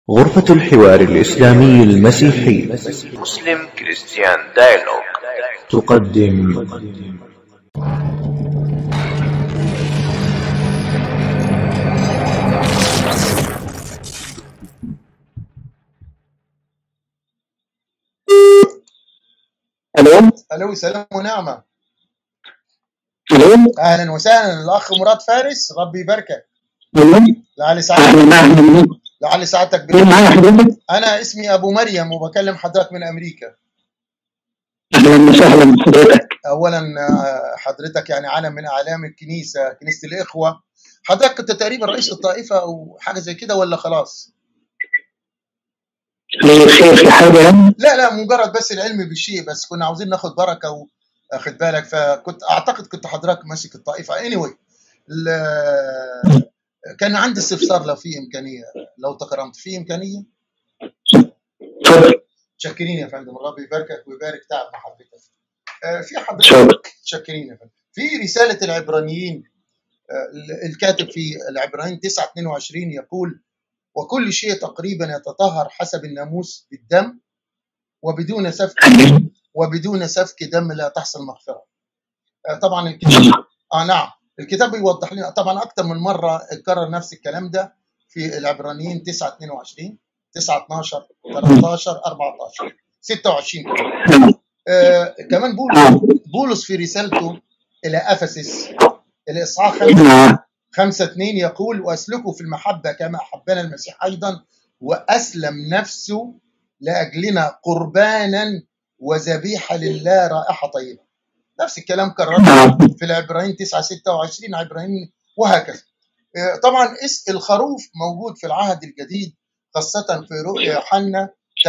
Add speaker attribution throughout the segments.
Speaker 1: غرفة الحوار الإسلامي المسيحي
Speaker 2: مسلم كريستيان دايلوج
Speaker 1: تقدم
Speaker 3: الو
Speaker 4: الو سلام ونعمه
Speaker 3: الو
Speaker 4: اهلا وسهلا الاخ مراد فارس ربي يباركك
Speaker 3: الو
Speaker 4: لعل سعادتك
Speaker 3: اهلا اهلا بيك
Speaker 4: لعل سعادتك
Speaker 3: مين
Speaker 4: بك
Speaker 3: معايا حضرتك؟
Speaker 4: انا اسمي ابو مريم وبكلم حضرتك من امريكا
Speaker 3: اهلا وسهلا بحضرتك
Speaker 4: اولا آه، حضرتك يعني علم من اعلام الكنيسه كنيسه الاخوه حضرتك كنت تقريبا رئيس الطائفه او حاجه زي كده ولا خلاص
Speaker 3: ليه خير في حاجه يعني؟
Speaker 4: لا لا مجرد بس العلم بالشيء بس كنا عاوزين ناخد بركه واخد بالك فكنت اعتقد كنت حضرتك ماسك الطائفه anyway ال- كان عندي استفسار لو في امكانيه لو تكرمت في امكانيه
Speaker 3: اتفضل
Speaker 4: شاكرين يا فندم ربي يباركك ويبارك تعب محبتك آه، في
Speaker 3: ان شاء
Speaker 4: حضرتك
Speaker 3: الله
Speaker 4: شاكرين يا فندم في رساله العبرانيين آه، الكاتب في العبرانيين 9 22 يقول وكل شيء تقريبا يتطهر حسب الناموس بالدم وبدون سفك وبدون سفك دم لا تحصل مغفره آه، طبعا الكتاب اه نعم الكتاب بيوضح لنا طبعا اكثر من مره اتكرر نفس الكلام ده في العبرانيين 9 22 9 12 13 14 26 كمان آه كمان بولس
Speaker 3: آه.
Speaker 4: بولس في رسالته الى افسس الاصحاح 5
Speaker 3: آه.
Speaker 4: 5 2 يقول واسلكوا في المحبه كما احبنا المسيح ايضا واسلم نفسه لاجلنا قربانا وذبيحه لله رائحه طيبه نفس الكلام كررنا
Speaker 3: آه.
Speaker 4: في العبرانيين 9 26 عبرانيين وهكذا آه، طبعا اس الخروف موجود في العهد الجديد خاصة في رؤيا يوحنا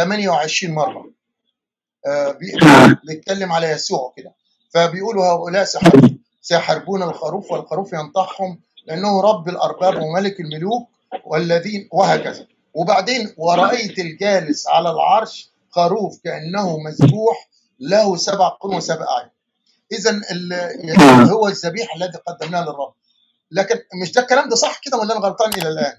Speaker 4: 28 مرة آه، بي-
Speaker 3: آه.
Speaker 4: بيتكلم على يسوع كده فبيقولوا هؤلاء سيحر- سيحاربون الخروف والخروف ينطحهم لأنه رب الأرباب وملك الملوك والذين وهكذا وبعدين ورأيت الجالس على العرش خروف كأنه مذبوح له سبع قرون وسبع أعين إذا
Speaker 3: آه.
Speaker 4: هو الذبيحة الذي قدمناها للرب لكن مش ده الكلام ده صح كده ولا أنا غلطان إلى الآن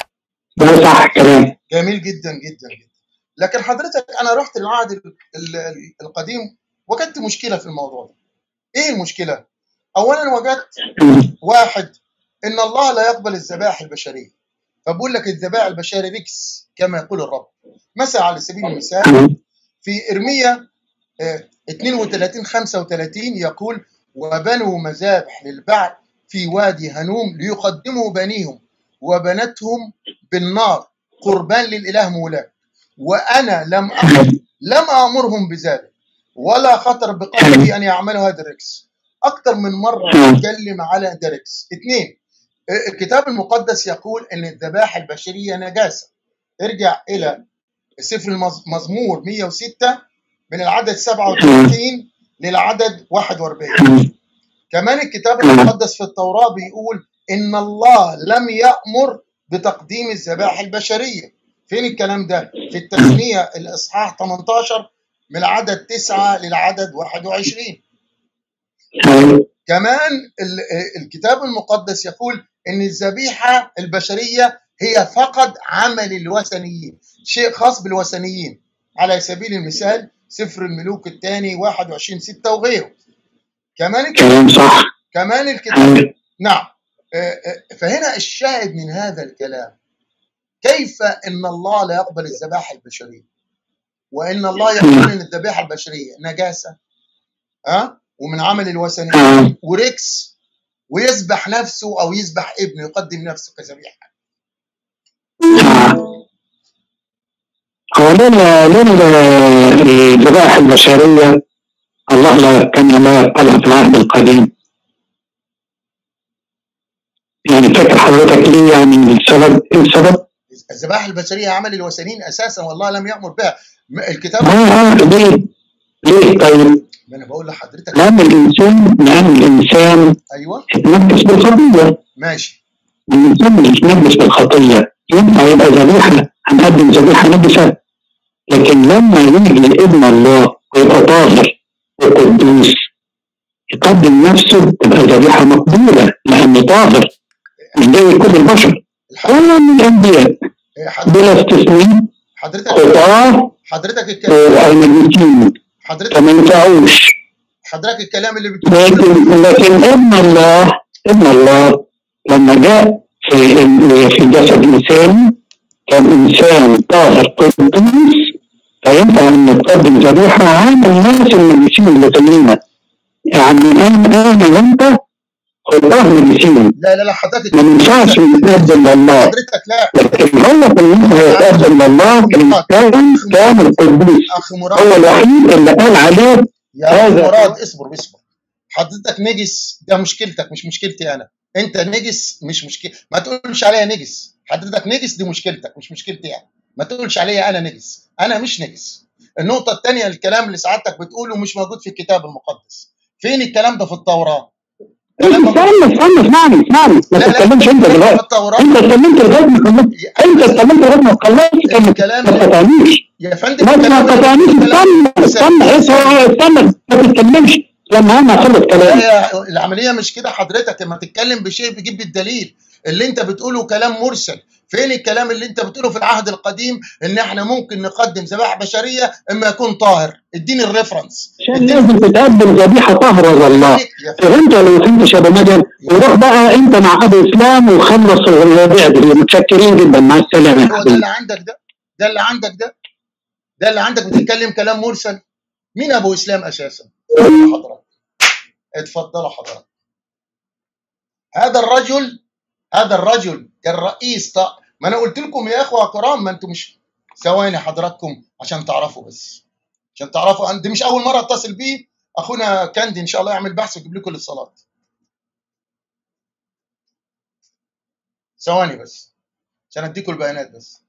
Speaker 3: ده صح كلام
Speaker 4: جميل جدا جدا جدا لكن حضرتك انا رحت للعهد ال- ال- ال- القديم وجدت مشكله في الموضوع ده ايه المشكله اولا وجدت واحد ان الله لا يقبل الذبائح البشريه فبقول لك الذبائح البشريه ركس كما يقول الرب مثلا على سبيل المثال في ارميا آه، 32 35 يقول وبنوا مذابح للبعل في وادي هنوم ليقدموا بنيهم وبناتهم بالنار قربان للاله مولاك وانا لم أمر لم امرهم بذلك ولا خطر بقلبي ان يعملوا هذا الركس اكثر من مره اتكلم على ده ركس اثنين آه، الكتاب المقدس يقول ان الذبائح البشريه نجاسه ارجع الى سفر المزمور 106 من العدد 37 للعدد 41 كمان الكتاب المقدس في التوراة بيقول إن الله لم يأمر بتقديم الذبائح البشرية فين الكلام ده؟ في التثنية الإصحاح 18 من العدد 9 للعدد 21 كمان ال- الكتاب المقدس يقول ان الذبيحه البشريه هي فقط عمل الوثنيين شيء خاص بالوثنيين على سبيل المثال سفر الملوك الثاني 21 6 وغيره كمان الك-
Speaker 3: كلام صح
Speaker 4: كمان الكتاب نعم آه، آه، فهنا الشاهد من هذا الكلام كيف ان الله لا يقبل الذبائح البشريه وان الله يقول ان الذبيحه البشريه نجاسه ها ومن عمل الوثنيين وركس ويذبح نفسه او يذبح ابنه يقدم نفسه كذبيحه
Speaker 3: هو ليه ليه الذبائح البشريه الله لا كان لا يقبلها في العهد القديم يعني فاكر حضرتك ليه يعني السبب ايه السبب؟
Speaker 4: الذبائح البشريه عمل الوثنيين اساسا والله لم يامر بها م- الكتاب
Speaker 3: اه اه ليه؟ ليه طيب؟
Speaker 4: ما انا بقول لحضرتك
Speaker 3: لأن الإنسان لأن الإنسان
Speaker 4: ايوه
Speaker 3: اتنبس بالخطية
Speaker 4: ماشي
Speaker 3: الإنسان اللي اتنبس بالخطية ينفع يبقى ذبيحة هنقدم ذبيحة نبسة لكن لما يجي ابن الله ويبقى طاهر وقدوس يقدم نفسه تبقى ذبيحة مقبولة لأنه طاهر مش زي كل البشر
Speaker 4: الحق
Speaker 3: ولا من الأنبياء
Speaker 4: إيه، حضرتك
Speaker 3: بلا استثناء
Speaker 4: حضرتك
Speaker 3: خطاه
Speaker 4: حضرتك الكلام
Speaker 3: والمجوسين
Speaker 4: حضرتك
Speaker 3: فما ينفعوش
Speaker 4: حضرتك الكلام اللي بتقوله
Speaker 3: لكن لكن ابن الله ابن الله لما جاء في ال- في جسد انسان كان انسان طاهر قدوس فينفع ان نقدم ذبيحه عن الناس المجلسين اللي زينا يعني انا انا وانت خطاه مجلسين
Speaker 4: لا لا لا حضرتك
Speaker 3: ما ينفعش نتقدم لله
Speaker 4: حضرتك لا
Speaker 3: لكن هو في النهايه يتقدم لله كان كامل قدوس
Speaker 4: اخ
Speaker 3: هو
Speaker 4: مراد
Speaker 3: الوحيد اللي قال عليه
Speaker 4: يا اخ
Speaker 3: هذا-
Speaker 4: مراد اصبر اصبر حضرتك نجس ده مشكلتك مش مشكلتي انا انت نجس مش مشكله ما تقولش عليا نجس حضرتك نجس دي مشكلتك مش مشكلتي انا ما تقولش عليا انا نجس انا مش نجس النقطه الثانيه الكلام اللي سعادتك بتقوله مش موجود في الكتاب المقدس فين الكلام ده في التوراه كلام موجود-
Speaker 3: استنى استنى اسمعني اسمعني ما
Speaker 4: لا لا
Speaker 3: تتكلمش انت
Speaker 4: في
Speaker 3: دلوقتي
Speaker 4: التوراه
Speaker 3: انت اتكلمت لغايه ما خلصت انت اتكلمت لغايه ما خلصت ما
Speaker 4: الكلام
Speaker 3: ما تقاطعنيش
Speaker 4: يا فندم
Speaker 3: ما
Speaker 4: الكلام اللي
Speaker 3: تقاطعنيش
Speaker 4: بتقوله
Speaker 3: استنى استنى ايه هو- استنى ما تتكلمش لما انا اخلص
Speaker 4: لا
Speaker 3: كلامي
Speaker 4: يا- العمليه مش كده حضرتك لما تتكلم بشيء بيجيب بالدليل اللي انت بتقوله كلام مرسل فين الكلام اللي انت بتقوله في العهد القديم ان احنا ممكن نقدم ذبائح بشريه اما يكون طاهر اديني الريفرنس
Speaker 3: عشان
Speaker 4: اديني
Speaker 3: لازم تتقدم ذبيحه طاهره لله
Speaker 4: يا
Speaker 3: فانت لو فهمت يا ابو مدن وروح بقى انت مع ابو اسلام وخلص الربيع دي متشكرين جدا مع السلامه يا
Speaker 4: هو ده
Speaker 3: حبيبي
Speaker 4: اللي عندك ده ده اللي عندك ده ده اللي عندك بتتكلم كلام مرسل مين ابو اسلام اساسا اتفضل حضرتك اتفضل حضرتك هذا الرجل هذا الرجل كان رئيس ط... ما انا قلت لكم يا اخوه كرام ما انتم مش ثواني حضراتكم عشان تعرفوا بس عشان تعرفوا أن- دي مش اول مره اتصل بيه اخونا كاندي ان شاء الله يعمل بحث ويجيب لكم الاتصالات ثواني بس عشان اديكم البيانات بس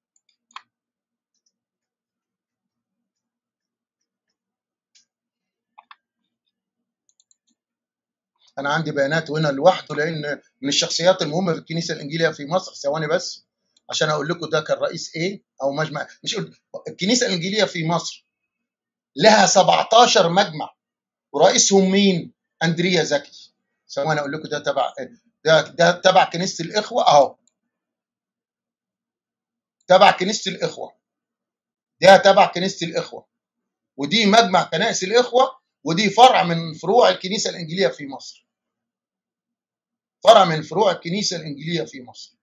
Speaker 4: انا عندي بيانات هنا لوحده لان من الشخصيات المهمه في الكنيسه الانجيليه في مصر ثواني بس عشان اقول لكم ده كان رئيس ايه او مجمع مش قلت الكنيسه الانجيليه في مصر لها 17 مجمع ورئيسهم مين؟ اندريا زكي ثواني اقول لكم ده تبع ده ده تبع كنيسه الاخوه اهو تبع كنيسه الاخوه ده تبع كنيسه الاخوه ودي مجمع كنائس الاخوه ودي فرع من فروع الكنيسه الانجيليه في مصر فرع من فروع الكنيسه الانجيليه في مصر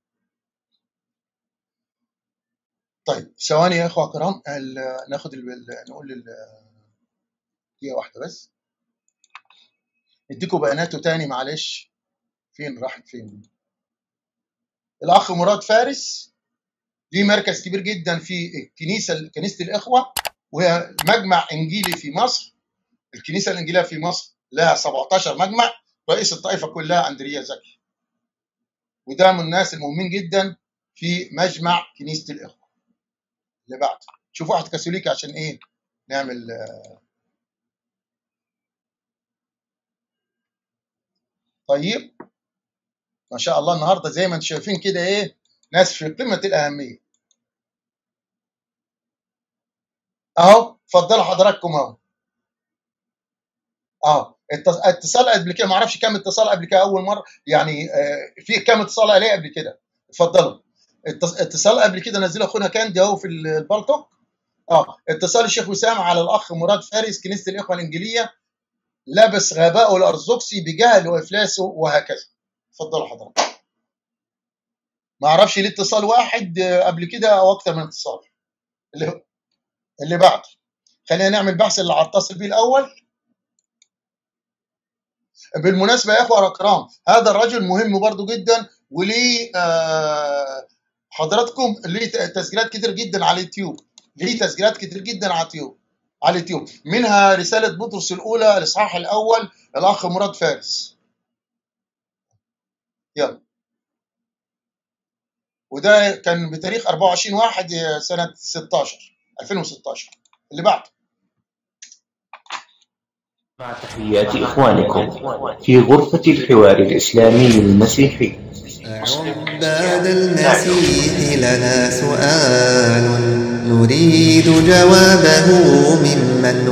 Speaker 4: طيب ثواني يا اخوه كرام ال- ناخد ال- ال- نقول ال- دقيقه واحده بس اديكم بياناته تاني معلش فين راحت فين الاخ مراد فارس ليه مركز كبير جدا في الكنيسه كنيسه الاخوه وهي مجمع انجيلي في مصر الكنيسه الانجيليه في مصر لها 17 مجمع رئيس الطائفه كلها اندريا زكي وده من الناس المهمين جدا في مجمع كنيسه الاخوه اللي بعد شوف واحد كاثوليكي عشان ايه نعمل آه، طيب ما شاء الله النهارده زي ما انتم شايفين كده ايه ناس في قمه الاهميه اهو اتفضلوا حضراتكم اهو اهو اتص- اتصال قبل كده ما اعرفش كام اتصال قبل كده اول مره يعني آه، في كام اتصال عليه قبل كده اتفضلوا اتص- اتصال قبل كده نزله اخونا كاندي اهو في البلطو اه اتصال الشيخ وسام على الاخ مراد فارس كنيسه الاخوه الانجيليه لبس غبائه الارثوذكسي بجهل وافلاسه وهكذا اتفضلوا حضرتك ما اعرفش ليه اتصال واحد آه، قبل كده او اكتر من اتصال اللي اللي بعده خلينا نعمل بحث اللي هتصل بيه الاول بالمناسبه يا اخوه الكرام هذا الرجل مهم برضو جدا وليه آه، حضراتكم ليه تسجيلات كتير جدا على اليوتيوب ليه تسجيلات كتير جدا على اليوتيوب على اليوتيوب منها رساله بطرس الاولى الاصحاح الاول الاخ مراد فارس يلا وده كان بتاريخ 24 واحد سنه 16 2016 اللي بعده
Speaker 1: مع تحيات إخوانكم في غرفة الحوار الإسلامي المسيحي
Speaker 5: عباد المسيح لنا سؤال نريد جوابه ممن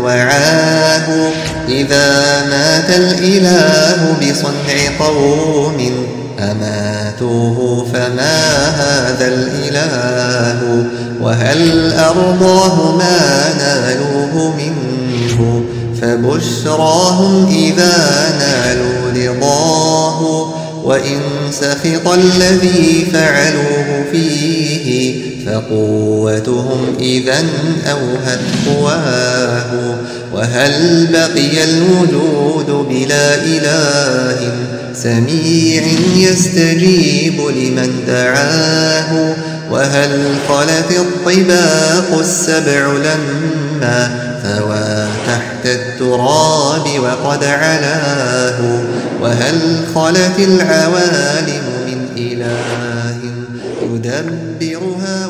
Speaker 5: وعاه إذا مات الإله بصنع قوم أماتوه فما هذا الإله وهل أرضاه ما نالوه منه فبشراهم إذا نالوا رضاه وإن سخط الذي فعلوه فيه فقوتهم إذا أوهت قواه وهل بقي الوجود بلا إله سميع يستجيب لمن دعاه وهل خلت الطباق السبع لما ثوى تحت التراب وقد علاه وهل خلت العوالم من إله يدبرها